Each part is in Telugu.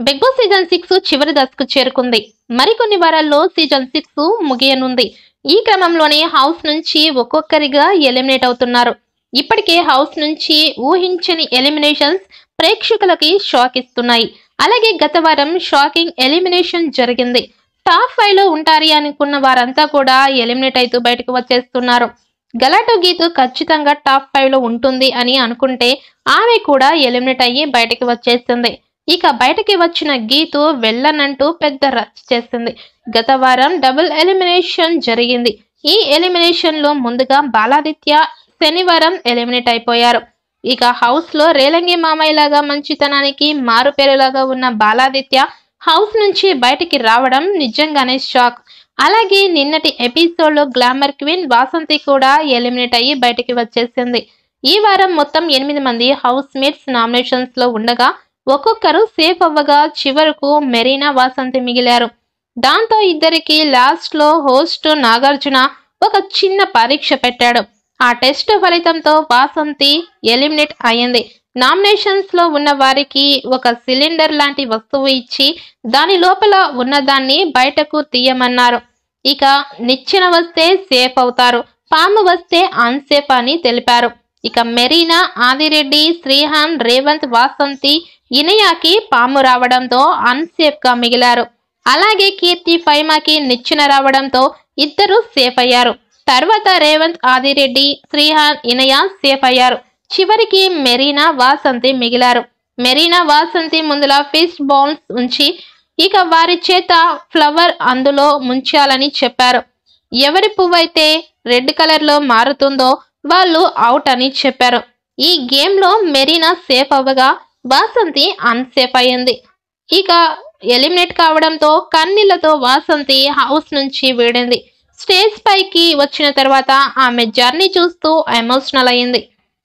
బిగ్ బాస్ సీజన్ సిక్స్ చివరి దశకు చేరుకుంది మరికొన్ని వారాల్లో సీజన్ సిక్స్ ముగియనుంది ఈ క్రమంలోనే హౌస్ నుంచి ఒక్కొక్కరిగా ఎలిమినేట్ అవుతున్నారు ఇప్పటికే హౌస్ నుంచి ఊహించని ఎలిమినేషన్స్ ప్రేక్షకులకి షాక్ ఇస్తున్నాయి అలాగే గత వారం షాకింగ్ ఎలిమినేషన్ జరిగింది టాప్ ఫైవ్ లో ఉంటారు అనుకున్న వారంతా కూడా ఎలిమినేట్ అవుతూ బయటకు వచ్చేస్తున్నారు గలాటో గీతు ఖచ్చితంగా టాప్ ఫైవ్ లో ఉంటుంది అని అనుకుంటే ఆమె కూడా ఎలిమినేట్ అయ్యి బయటకు వచ్చేస్తుంది ఇక బయటకి వచ్చిన గీతు వెళ్ళనంటూ పెద్ద రచ్చ చేసింది గత వారం డబుల్ ఎలిమినేషన్ జరిగింది ఈ ఎలిమినేషన్ లో ముందుగా బాలాదిత్య శనివారం ఎలిమినేట్ అయిపోయారు ఇక హౌస్ లో రేలంగి మామయ్య లాగా మంచితనానికి మారుపేరులాగా ఉన్న బాలాదిత్య హౌస్ నుంచి బయటికి రావడం నిజంగానే షాక్ అలాగే నిన్నటి ఎపిసోడ్ లో గ్లామర్ క్వీన్ వాసంతి కూడా ఎలిమినేట్ అయ్యి బయటికి వచ్చేసింది ఈ వారం మొత్తం ఎనిమిది మంది హౌస్ మేట్స్ నామినేషన్స్ లో ఉండగా ఒక్కొక్కరు సేఫ్ అవ్వగా చివరకు మెరీనా వాసంతి మిగిలారు దాంతో ఇద్దరికి లాస్ట్ లో హోస్ట్ నాగార్జున ఒక చిన్న పరీక్ష పెట్టాడు ఆ టెస్ట్ ఫలితంతో వాసంతి ఎలిమినేట్ అయ్యింది నామినేషన్స్ లో ఉన్న వారికి ఒక సిలిండర్ లాంటి వస్తువు ఇచ్చి దాని లోపల ఉన్నదాన్ని బయటకు తీయమన్నారు ఇక నిచ్చెన వస్తే సేఫ్ అవుతారు పాము వస్తే అన్సేఫ్ అని తెలిపారు ఇక మెరీనా ఆదిరెడ్డి శ్రీహాన్ రేవంత్ వాసంతి ఇనయాకి పాము రావడంతో అన్సేఫ్ గా మిగిలారు అలాగే కీర్తి ఫైమాకి నిచ్చెన రావడంతో ఇద్దరు సేఫ్ అయ్యారు తర్వాత రేవంత్ ఆదిరెడ్డి శ్రీహాన్ ఇనయ సేఫ్ అయ్యారు చివరికి మెరీనా వాసంతి మిగిలారు మెరీనా వాసంతి ముందుల ఫిష్ బౌల్స్ ఉంచి ఇక వారి చేత ఫ్లవర్ అందులో ముంచాలని చెప్పారు ఎవరి పువ్వైతే రెడ్ కలర్ లో మారుతుందో వాళ్ళు అవుట్ అని చెప్పారు ఈ గేమ్ లో మెరీనా సేఫ్ అవ్వగా వాసంతి అన్సేఫ్ అయ్యింది ఇక ఎలిమినేట్ కావడంతో కన్నీళ్లతో వాసంతి హౌస్ నుంచి వీడింది స్టేజ్ పైకి వచ్చిన తర్వాత ఆమె జర్నీ చూస్తూ ఎమోషనల్ అయ్యింది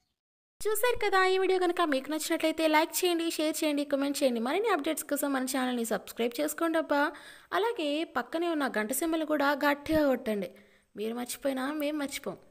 చూశారు కదా ఈ వీడియో కనుక మీకు నచ్చినట్లయితే లైక్ చేయండి షేర్ చేయండి కామెంట్ చేయండి మరిన్ని అప్డేట్స్ కోసం మన ఛానల్ని సబ్స్క్రైబ్ చేసుకోండి అబ్బా అలాగే పక్కనే ఉన్న గంట సింబల్ కూడా గట్టిగా కొట్టండి మీరు మర్చిపోయినా మేము మర్చిపోం